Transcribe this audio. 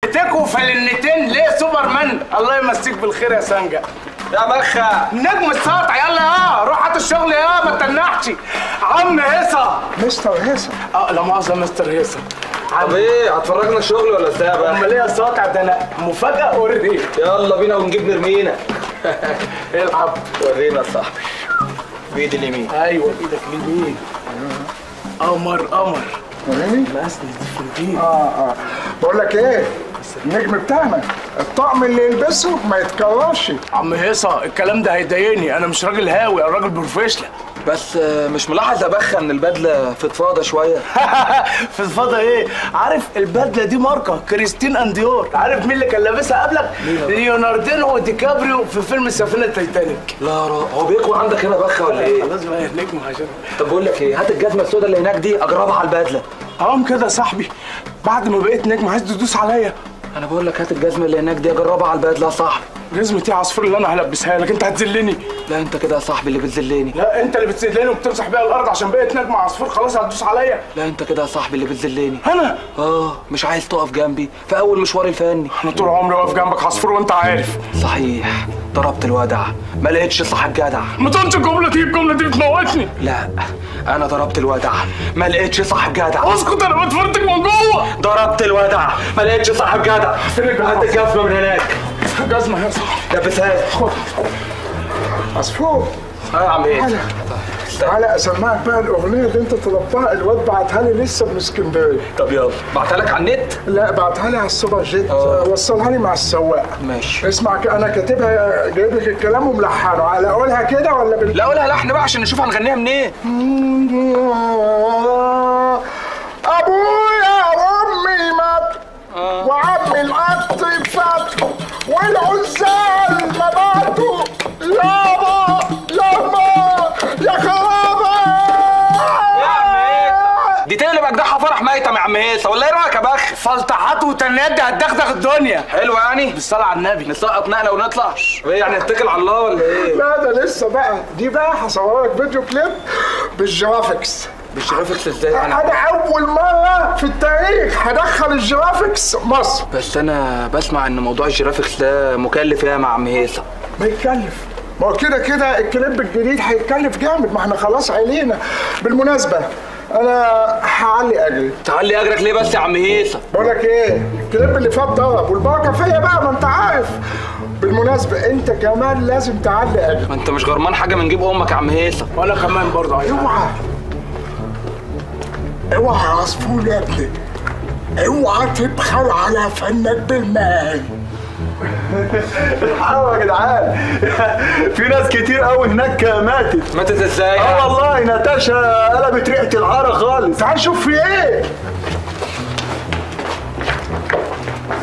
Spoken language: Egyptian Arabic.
تكو فلنتين ليه سوبرمان الله يمسيك بالخير يا سانجا يا بخا نجم الساطع يلا اه روح هات الشغل يا ما تنحش عم هيصه مستر هيثم اه لا مؤاخذه مستر هيصه طب ايه هتفرجنا الشغل ولا ازاي يا بخا امال ايه يا ساطع ده انا مفاجاه اوريدي يلا بينا ونجيب نرمينا العب ورينا يا صاحبي بايد اليمين ايوه ايدك اليمين قمر قمر وريني مقاسني دي في البيت اه اه بقول لك ايه النجم بتاعنا الطقم اللي يلبسه ما يتكررش عم هيصه الكلام ده هيضايقني انا مش راجل هاوي انا راجل بروفيشنال بس آه، مش ملاحظ يا بخا ان البدله فضفاضه شويه في الفضا ايه عارف البدله دي ماركه كريستين انديور عارف مين اللي كان لابسها قبلك ليوناردينو دي كابريو في فيلم سفينه تايتانيك لا را هو بيكون عندك هنا بخا ولا ايه خلاص بقى نجم عشان طب بقول لك ايه هات الجزمه السوداء اللي هناك دي اجربها على البدله قام كده يا صاحبي بعد ما بقيت نجم عايز تدوس عليا انا بقول لك هات الجزمه اللي هناك دي اجربها على البدله يا صاحبي جزمتي عصفور اللي انا هلبسها لك انت هتذلني لا انت كده يا صاحبي اللي بتذلني لا انت اللي بتذلني وبتمسح بيها الارض عشان بقيت نجم عصفور خلاص هتدوس عليا لا انت كده يا صاحبي اللي بتذلني انا اه مش عايز تقف جنبي في اول مشواري الفني انا طول عمري واقف جنبك عصفور وانت عارف صحيح ضربت الودع ما لقيتش صاحب جدع ما تقولش الجمله دي الجمله دي بتموتني لا انا ضربت الودع ما لقيتش صاحب جدع اسكت انا بتفرتك من جوه ضربت الودع ما لقيتش صاحب جدع هات الجزمه من هناك جزمه يا صاحبي لبسها لي عصفور اه يا عم ايه تعالى تعالى اسمعك بقى الاغنيه اللي انت طلبتها الواد بعتها لي لسه من اسكندريه طب يلا بعتها لك على النت لا بعتها لي على السوبر جيت آه. وصلها لي مع السواق ماشي اسمع ك- انا كاتبها جايب لك الكلام وملحنه على اقولها كده ولا بال لا قولها لحن بقى عشان نشوف هنغنيها منين ابويا وامي مات وعمي القط فات والعزال ما ماتوا يابا يابا يا خرابه دي تقلب اجدعها فرح ميتم يا عم هيثم ولا ايه رايك يا بخ فلتحات وتنيات دي هتدغدغ الدنيا حلو يعني بالصلاه على النبي نسقط نقله ونطلع ايه يعني نتكل على الله ولا ايه لا ده لسه بقى دي بقى هصور لك فيديو كليب بالجرافيكس بالجرافيكس ازاي يعني انا اول مره في التاريخ هدخل الجرافيكس مصر بس انا بسمع ان موضوع الجرافيكس ده مكلف يا مع عم هيثم ما يتكلف ما هو كده كده الكليب الجديد هيتكلف جامد ما احنا خلاص علينا بالمناسبه انا هعلي اجري تعلي اجرك ليه بس يا عم هيثم بقول لك ايه الكليب اللي فات ضرب والبركه فيا بقى ما انت عارف بالمناسبه انت كمان لازم تعلي اجري ما انت مش غرمان حاجه من جيب امك يا عم هيثم وانا كمان برضه عايز اوعى اوعى يا عصفور يا ابني اوعى تبخل على فنك بالمال الحقوا يا جدعان في ناس كتير قوي هناك ماتت ماتت ازاي اه والله ناتاشا قلبت ريحه العاره خالص تعال شوف في ايه